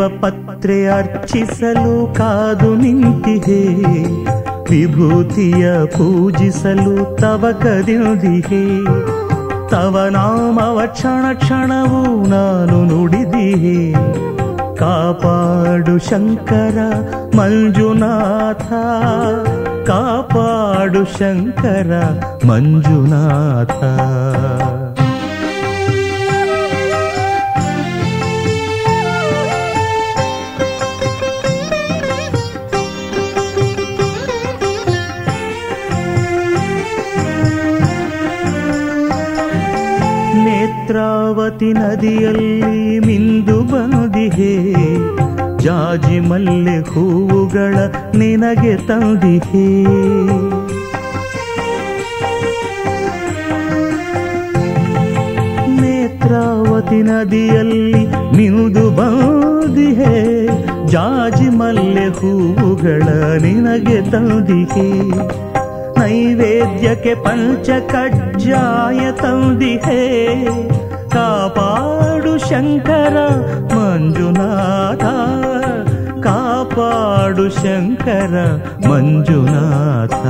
ಪತ್ರೆ ಅರ್ಚಿಸಲು ಕಾದು ನಿಂತಿಹೆ ವಿಭೂತಿಯ ಪೂಜಿಸಲು ತವ ಕದಿದಿಹೆ ತವ ನಾಮವ ಕ್ಷಣ ಕ್ಷಣವೂ ನಾನು ನುಡಿದಿಹೆ ಕಾಪಾಡು ಶಂಕರ ಮಂಜುನಾಥ ಕಾಪಾಡು ಶಂಕರ ಮಂಜುನಾಥ ನೇತ್ರಾವತಿ ನದಿಯಲ್ಲಿ ಮಿಂದು ಬಂದಿಹೆ ಜಾಜಿ ಮಲ್ಲೆ ಹೂವುಗಳ ನಿನಗೆ ತಂದಿಹೆ ನೇತ್ರಾವತಿ ನದಿಯಲ್ಲಿ ಮಿಂದು ಬಂದಿಹೆ ಜಾಜಿ ಮಲ್ಲೆ ಹೂವುಗಳ ನಿನಗೆ ತಂದಿಹೆ ನೈವೇದ್ಯಕ್ಕೆ ಪಂಚ ಕಜ್ಜಾಯ ತಂದಿಹೆ ಕಾಪಾಡು ಶಂಕರ ಮಂಜುನಾಥ ಕಾಪಾಡು ಶಂಕರ ಮಂಜುನಾಥ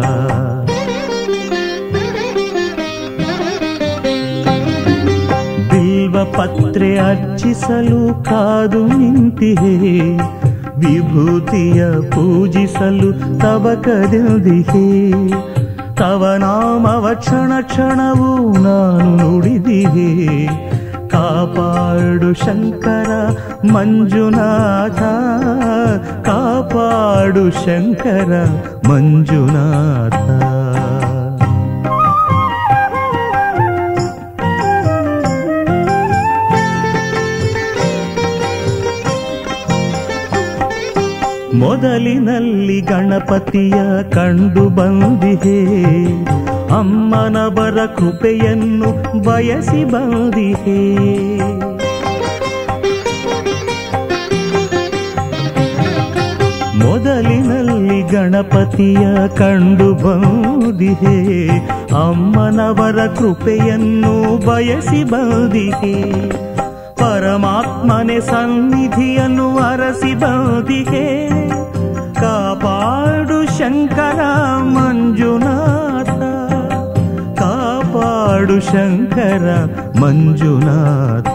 ಬಿಲ್ವ ಪತ್ರೆ ಅರ್ಚಿಸಲು ಕಾದು ನಿಂತಿಹೆ ವಿಭೂತಿಯ ಪೂಜಿಸಲು ತವ ಕದಿದಿಹೆ ತವ ನಾಮವ ಕ್ಷಣ ಕ್ಷಣವೂ ನಾನು ನುಡಿದಿಹೆ ಕಾಪಾಡು ಶಂಕರ ಮಂಜುನಾಥ ಕಾಪಾಡು ಶಂಕರ ಮಂಜುನಾಥ ಮೊದಲಿನಲ್ಲಿ ಗಣಪತಿಯ ಕಂಡು ಬಂದಿಹೆ ಅಮ್ಮನವರ ಕೃಪೆಯನ್ನು ಬಯಸಿ ಬಂದಿಹೆ ಮೊದಲಿನಲ್ಲಿ ಗಣಪತಿಯ ಕಂಡು ಬಂದಿಹೆ ಅಮ್ಮನವರ ಕೃಪೆಯನ್ನು ಬಯಸಿ ಬಂದಿಹೆ ಪರಮಾತ್ಮನೆ ಸನ್ನಿಧಿಯನ್ನು ಅರಸಿ ಬಂದಿಗೆ ಕಾಪಾಡು ಶಂಕರ ಮಂಜುನಾಥ ಕಾಪಾಡು ಶಂಕರ ಮಂಜುನಾಥ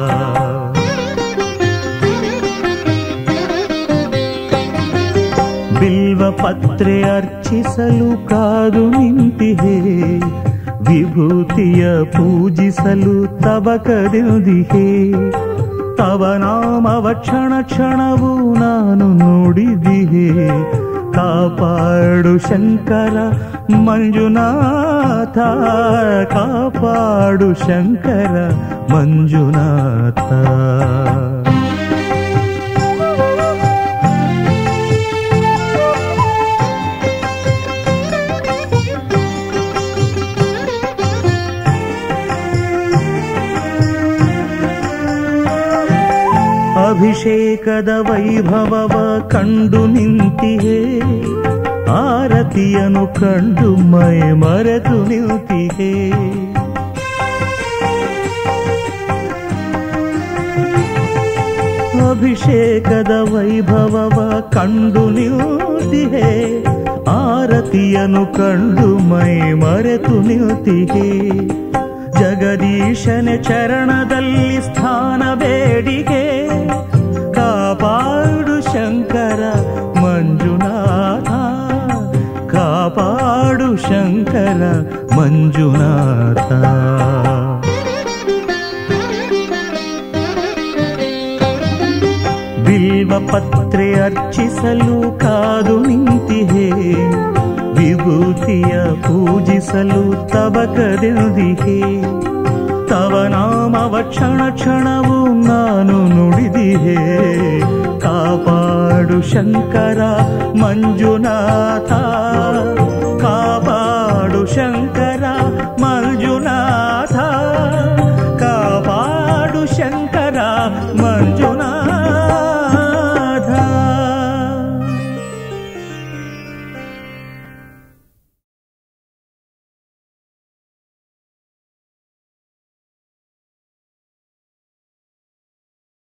ಬಿಲ್ವ ಪತ್ರೆ ಅರ್ಚಿಸಲು ಕಾದು ನಿಂತಿಹೆ ವಿಭೂತಿಯ ಪೂಜಿಸಲು ತವ ಕದಿದಿಹೆ ತವ ನಾಮವ ಕ್ಷಣ ಕ್ಷಣವೂ ನಾನು ನೋಡಿದಿಹೆ ಕಾಪಾಡು ಶಂಕರ ಮಂಜುನಾಥ ಕಾಪಾಡು ಶಂಕರ ಮಂಜುನಾಥ ಅಭಿಷೇಕದ ವೈಭವವ ಕಂಡು ನಿಂತಿಹೆ ಆರತಿಯನು ಕಂಡು ಮೈ ಮರೆತು ನಿಂತಿಹೆ ಅಭಿಷೇಕದ ವೈಭವವ ಕಂಡು ನಿಂತಿಹೆ ಆರತಿಯನು ಕಂಡು ಮೈ ಮರೆತು ನಿಂತಿಹೆ ಜಗದೀಶನ ಚರಣದಲ್ಲಿ ಸ್ಥಾನ ಬೇಡಿಗೆ ಕಾಪಾಡು ಶಂಕರ ಮಂಜುನಾಥ ಕಾಪಾಡು ಶಂಕರ ಮಂಜುನಾಥ ಬಿಲ್ವ ಪತ್ರೆ ಅರ್ಚಿಸಲು ಕಾದು ನಿಂತಿಹೆ ವಿಭೂತಿಯ ಪೂಜಿಸಲು ತವ ಕದಿದಿಹೆ ತವ ನಾಮವ ಕ್ಷಣ ಕ್ಷಣವೂ ನಾನು ನುಡಿದಿಹೆ ಕಾಪಾಡು ಶಂಕರ ಮಂಜುನಾಥ ಕಾಪಾಡು ಶಂಕರ ಮಂಜುನಾಥ ಕಾಪಾಡು ಶಂಕರ ಮಂಜುನಾಥ